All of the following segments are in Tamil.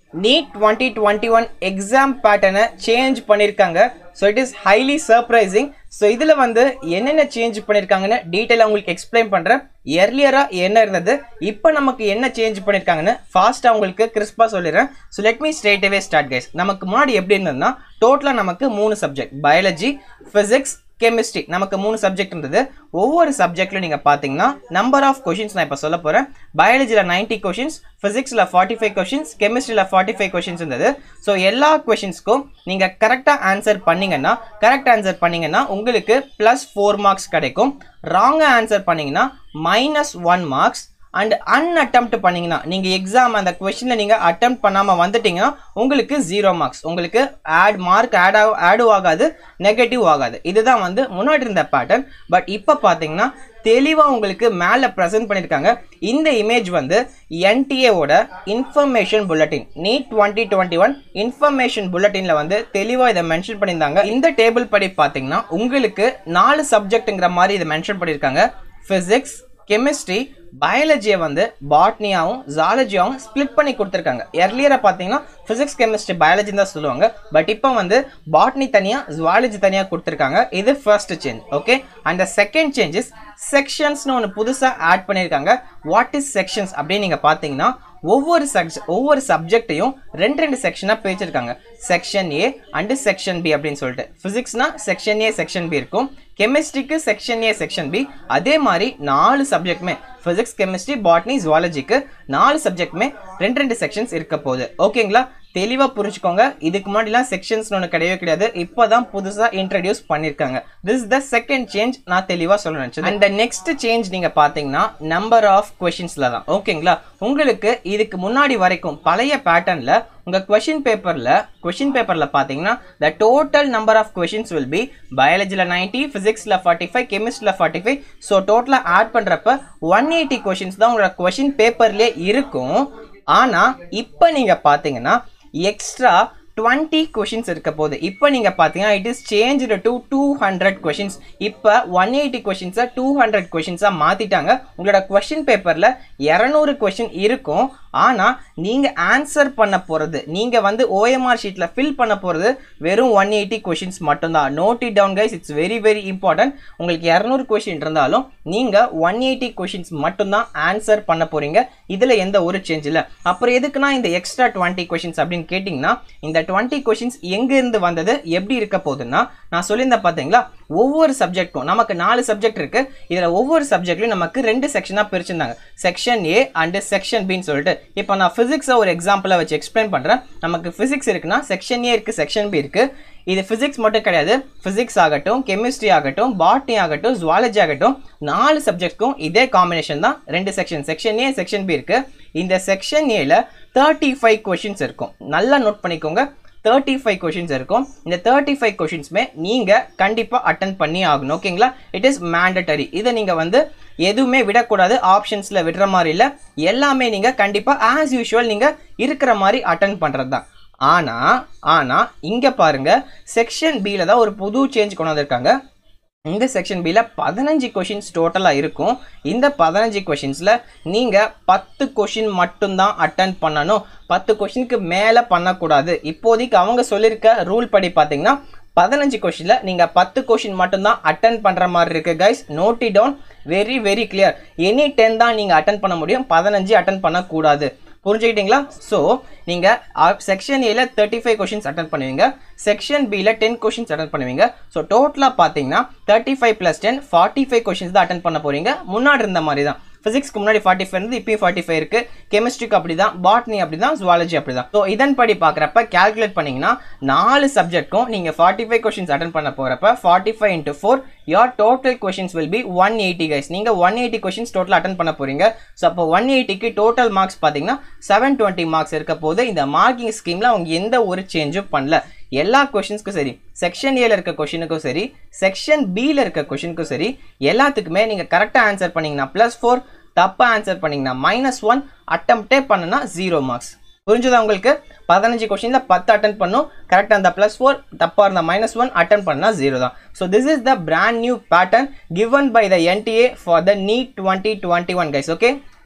NEET twenty twenty one exam பேட்டர்னை சேஞ்ச் பண்ணியிருக்காங்க so it is highly surprising so இதில் வந்து என்னென்ன சேஞ்ச் பண்ணியிருக்காங்கன்னு டீட்டெயிலாக உங்களுக்கு எக்ஸ்பிளைன் பண்ணுறேன் எர்லியராக என்ன இருந்தது இப்போ நமக்கு என்ன சேஞ்ச் பண்ணியிருக்காங்கன்னு ஃபாஸ்ட்டாக உங்களுக்கு கிறிஸ்பாக சொல்லிடுறேன் so let me straight away start guys நமக்கு முன்னாடி எப்படி இருந்ததுன்னா டோட்டலாக நமக்கு மூணு சப்ஜெக்ட் பயாலஜி ஃபிசிக்ஸ் கெமிஸ்ட்ரி நமக்கு மூணு சப்ஜெக்ட் இருந்தது ஒவ்வொரு சப்ஜெக்ட்ல நீங்க பாத்தீங்கன்னா நம்பர் ஆஃப் கொஷின்ஸ் நான் இப்போ சொல்ல போறேன் பயாலஜியில் நைன்டி கொஷின்ஸ் ஃபிசிக்ஸில் ஃபார்ட்டி ஃபைவ் கொஷின்ஸ் கெமிஸ்ட்ரியில் ஃபார்ட்டி ஃபைவ் கொஷின்ஸ் இருந்தது ஸோ எல்லா கொஷின்ஸ்க்கும் நீங்கள் கரெக்டாக ஆன்சர் பண்ணீங்கன்னா கரெக்ட் ஆன்சர் பண்ணீங்கன்னா உங்களுக்கு ப்ளஸ் ஃபோர் மார்க்ஸ் கிடைக்கும் ராங்காக ஆன்சர் பண்ணீங்கன்னா minus one marks and unattempt பண்ணீங்கன்னா நீங்கள் எக்ஸாம் அந்த கொஷினில் நீங்கள் அட்டெம்ப்ட் பண்ணாமல் வந்துட்டீங்கன்னா உங்களுக்கு ஜீரோ மார்க்ஸ் உங்களுக்கு ஆட் மார்க் ஆட் ஆட் ஆகாது நெகட்டிவ் ஆகாது இதுதான் வந்து முன்னாடி இருந்த பேட்டர்ன் பட் இப்போ பார்த்தீங்கன்னா தெளிவாக உங்களுக்கு மேலே ப்ரெசென்ட் பண்ணியிருக்காங்க இந்த இமேஜ் வந்து என்டிஏவோட information bulletin NEET twenty twenty one information புல்லட்டினில் வந்து தெளிவாக இதை மென்ஷன் பண்ணியிருந்தாங்க இந்த டேபிள் படி பார்த்தீங்கன்னா உங்களுக்கு நாலு சப்ஜெக்ட்டுங்கிற மாதிரி இதை மென்ஷன் பண்ணியிருக்காங்க ஃபிசிக்ஸ் கெமிஸ்ட்ரி பயாலஜியை வந்து பாட்னியாவும் ஜாலஜியாவும் ஸ்ப்ளிட் பண்ணி கொடுத்துருக்காங்க எர்லியராக பார்த்தீங்கன்னா ஃபிசிக்ஸ் கெமிஸ்ட்ரி பயாலஜி தான் சொல்லுவாங்க பட் இப்போ வந்து பாட்னி தனியாக ஜுவாலஜி தனியாக கொடுத்துருக்காங்க இது first change okay and second changes செக்ஷன்ஸ்னு ஒன்று புதுசாக ஆட் பண்ணியிருக்காங்க வாட் இஸ் செக்ஷன்ஸ் அப்படின்னு நீங்கள் பார்த்தீங்கன்னா ஒவ்வொரு செக்ஷ ஒவ்வொரு சப்ஜெக்டையும் ரெண்டு ரெண்டு செக்ஷனாக பிரிச்சிருக்காங்க section A and section B அப்படின்னு சொல்லிட்டு ஃபிசிக்ஸ்னா செக்ஷன் ஏ செக்ஷன் பி இருக்கும் கெமிஸ்ட்ரிக்கு செக்ஷன் ஏ செக்ஷன் பி அதே மாதிரி நாலு சப்ஜெக்ட்டுமே ஃபிசிக்ஸ் கெமிஸ்ட்ரி பாட்னி ஜுவாலஜிக்கு நாலு சப்ஜெக்ட்டுமே ரெண்டு ரெண்டு செக்ஷன்ஸ் இருக்க போகுது ஓகேங்களா தெளிவாக புரிஞ்சுக்கோங்க இதுக்கு முன்னாடிலாம் செக்ஷன்ஸ் ஒன்று கிடையவே கிடையாது இப்போ தான் புதுசாக இன்ட்ரடியூஸ் பண்ணியிருக்காங்க திஸ் த செகண்ட் சேஞ்ச் நான் தெளிவாக சொல்ல நினச்சது அண்ட் நெக்ஸ்ட் சேஞ்ச் நீங்கள் பார்த்தீங்கன்னா நம்பர் ஆஃப் கொஷின்ஸில் தான் ஓகேங்களா உங்களுக்கு இதுக்கு முன்னாடி வரைக்கும் பழைய பேட்டர்னில் உங்கள் கொஷின் பேப்பரில் கொஷின் பேப்பரில் பார்த்தீங்கன்னா the total number of questions will be பயாலஜியில் நைன்ட்டி ஃபிசிக்ஸில் ஃபார்ட்டி ஃபைவ் கெமிஸ்ட்ரியில் ஃபார்ட்டி ஃபைவ் ஸோ டோட்டலாக ஆட் பண்ணுறப்ப ஒன் எயிட்டி கொஷின்ஸ் தான் உங்களோட கொஷின் பேப்பர்லேயே இருக்கும் ஆனால் இப்போ நீங்கள் பார்த்தீங்கன்னா எக்ஸ்ட்ரா டுவெண்ட்டி கொஷின்ஸ் இருக்க போகுது இப்போ நீங்கள் பார்த்தீங்கன்னா it is change to two hundred questions இப்போ ஒன் எயிட்டி கொஷின்ஸை டூ ஹண்ட்ரட் கொஷின்ஸாக மாற்றிட்டாங்க உங்களோட கொஷின் பேப்பரில் இரநூறு கொஷின் இருக்கும் ஆனால் நீங்கள் ஆன்சர் பண்ண போகிறது நீங்கள் வந்து ஓஎம்ஆர் ஷீட்டில் ஃபில் பண்ண போகிறது வெறும் ஒன் எயிட்டி கொஷின்ஸ் மட்டும்தான் note it down guys it's very very important உங்களுக்கு இரநூறு கொஷின் இருந்தாலும் நீங்கள் ஒன் எயிட்டி கொஷின்ஸ் மட்டும்தான் ஆன்சர் பண்ண போகிறீங்க இதில் எந்த ஒரு சேஞ்ச் இல்லை அப்புறம் எதுக்குன்னா இந்த எக்ஸ்ட்ரா டுவெண்ட்டி கொஷின்ஸ் அப்படின்னு கேட்டிங்கன்னா இந்த டுவெண்ட்டி கொஷின்ஸ் எங்கேருந்து வந்தது எப்படி இருக்க போகுதுன்னா நான் சொல்லியிருந்தேன் பார்த்தீங்களா ஒவ்வொரு சப்ஜெக்ட்டும் நமக்கு நாலு சப்ஜெக்ட் இருக்கு இதில் ஒவ்வொரு சப்ஜெக்ட்லையும் நமக்கு ரெண்டு செக்ஷனாக பிரிச்சிருந்தாங்க செக்ஷன் ஏ அண்டு செக்ஷன் பின்னு சொல்லிட்டு இப்போ நான் ஃபிசிக்ஸை ஒரு எக்ஸாம்பிளாக வச்சு எக்ஸ்பிளைன் பண்ணுறேன் நமக்கு ஃபிசிக்ஸ் இருக்குன்னா செக்ஷன் ஏ இருக்குது செக்ஷன் பி இருக்குது இது ஃபிசிக்ஸ் மட்டும் கிடையாது ஃபிசிக்ஸ் ஆகட்டும் கெமிஸ்ட்ரி ஆகட்டும் பாட்னி ஆகட்டும் ஜுவாலஜி ஆகட்டும் நாலு சப்ஜெக்ட்க்கும் இதே காம்பினேஷன் தான் ரெண்டு section section A section B இருக்குது இந்த செக்ஷன் ஏல தேர்ட்டி ஃபைவ் கொஷின்ஸ் இருக்கும் நல்லா நோட் பண்ணிக்கோங்க தேர்ட்டி ஃபைவ் கொஷின்ஸ் இருக்கும் இந்த தேர்ட்டி ஃபைவ் கொஷின்ஸுமே நீங்கள் கண்டிப்பாக அட்டன் பண்ணி ஆகணும் ஓகேங்களா இட் இஸ் மேண்டட்டரி இதை நீங்கள் வந்து எதுவுமே விடக்கூடாது ஆப்ஷன்ஸில் விடுற மாதிரி இல்லை எல்லாமே நீங்கள் கண்டிப்பாக ஆஸ் யூஷுவல் நீங்கள் இருக்கிற மாதிரி அட்டன் பண்ணுறது தான் ஆனால் ஆனால் இங்கே பாருங்கள் செக்ஷன் பியில் தான் ஒரு புது சேஞ்ச் கொண்டு வந்திருக்காங்க இந்த செக்ஷன் பியில் பதினஞ்சு கொஷின்ஸ் டோட்டலாக இருக்கும் இந்த பதினஞ்சு கொஷின்ஸில் நீங்கள் பத்து கொஷின் மட்டும்தான் அட்டன் பண்ணணும் பத்து கொஷினுக்கு மேலே பண்ணக்கூடாது இப்போதைக்கு அவங்க சொல்லியிருக்க ரூல் படி பார்த்தீங்கன்னா பதினஞ்சு கொஷினில் நீங்கள் பத்து கொஷின் மட்டும்தான் அட்டன் பண்ணுற மாதிரி இருக்குது guys note it down very very clear any ten தான் நீங்கள் அட்டன் பண்ண முடியும் பதினஞ்சு அட்டன் பண்ணக்கூடாது புரிஞ்சுக்கிட்டீங்களா ஸோ நீங்கள் செக்ஷன் ஏல தேர்ட்டி ஃபைவ் கொஷின்ஸ் அட்டன் பண்ணுவீங்க செக்ஷன் பியில் டென் கொஷின்ஸ் அட்டன் பண்ணுவீங்க ஸோ டோட்டலாக பார்த்தீங்கன்னா thirty five plus ten forty five questions தான் அட்டன் பண்ண போகிறீங்க முன்னாடி இருந்த மாதிரி தான் ஃபிசிக்ஸ்க்கு முன்னாடி ஃபார்ட்டி ஃபைவ் இருந்து இப்பயும் ஃபார்ட்டி ஃபைவ் இருக்கு கெமிஸ்ட்ரிக்கு அப்படி தான் பாட்னி அப்படி தான் ஜுவாலஜி அப்படி தான் ஸோ இதன்படி பார்க்குறப்ப கேல்குலேட் பண்ணீங்கன்னா நாலு சப்ஜெக்ட்க்கும் நீங்கள் ஃபார்ட்டி ஃபைவ் கொஷின்ஸ் அட்டன் பண்ண போகிறப்ப forty five into four your total questions will be one eighty guys நீங்கள் one eighty questions total attend பண்ண போகிறீங்க ஸோ அப்போ ஒன் எயிட்டிக்கு டோட்டல் மார்க்ஸ் பார்த்தீங்கன்னா செவன் டுவெண்ட்டி மார்க்ஸ் இருக்க போது இந்த மார்க்கிங் ஸ்கீமில் அவங்க எந்த ஒரு சேஞ்சும் பண்ணல எல்லா கொஷின்ஸ்க்கும் சரி செக்ஷன் ஏல இருக்க கொஷினுக்கும் சரி செக்ஷன் பியில் இருக்க கொஷினுக்கும் சரி எல்லாத்துக்குமே நீங்கள் கரெக்டாக ஆன்சர் பண்ணீங்கன்னா ப்ளஸ் ஃபோர் தப்பாக ஆன்சர் பண்ணீங்கன்னா மைனஸ் ஒன் அட்டம்ப்டே பண்ணுனா ஜீரோ மார்க்ஸ் புரிஞ்சுதா உங்களுக்கு பதினஞ்சு கொஸ்டினில் பத்து அட்டன் பண்ணும் கரெக்டாக இருந்தால் ப்ளஸ் ஃபோர் தப்பாக இருந்தால் மைனஸ் ஒன் அட்டன் பண்ணால் ஜீரோ தான் so this is the brand new pattern given by the NTA for the NEET twenty twenty one guys okay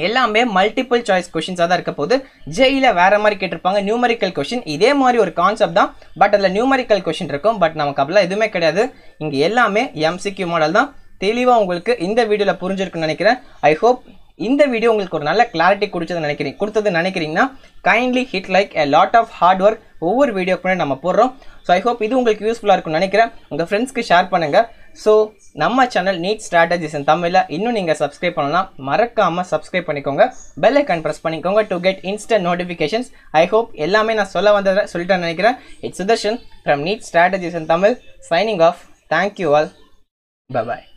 எல்லாமே மல்டிபிள் சாய்ஸ் கொஷின்ஸாக தான் இருக்க போது ஜெயில வேற மாதிரி கேட்டிருப்பாங்க நியூமரிக்கல் கொஷின் இதே மாதிரி ஒரு கான்செப்ட் தான் பட் அதில் நியூமரிக்கல் கொஷின் இருக்கும் பட் நமக்கு அப்படிலாம் எதுவுமே கிடையாது இங்கே எல்லாமே எம்சிக்யூ மாடல் தான் தெளிவாக உங்களுக்கு இந்த வீடியோவில் புரிஞ்சிருக்குன்னு நினைக்கிறேன் ஐ ஹோப் இந்த வீடியோ உங்களுக்கு ஒரு நல்ல கிளாரிட்டி கொடுத்தது நினைக்கிறீங்க கொடுத்தது நினைக்கிறீங்கன்னா kindly hit like a lot of hard work ஒவ்வொரு வீடியோக்குமே நம்ம போடுறோம் ஸோ ஐ ஹோப் இது உங்களுக்கு யூஸ்ஃபுல்லாக இருக்கும்னு நினைக்கிறேன் உங்கள் ஃப்ரெண்ட்ஸ்க்கு ஷேர் பண்ணுங்கள் ஸோ நம்ம சேனல் நீட் ஸ்ட்ராட்டஜிஸ் இன் தமிழில் இன்னும் நீங்கள் சப்ஸ்கிரைப் பண்ணலாம் மறக்காமல் சப்ஸ்கிரைப் பண்ணிக்கோங்க பெல் ஐக்கான் ப்ரெஸ் பண்ணிக்கோங்க to get instant notifications I hope எல்லாமே நான் சொல்ல வந்ததை சொல்லிட்டேன்னு நினைக்கிறேன் it's Sudarshan from NEET strategies in Tamil signing off thank you all by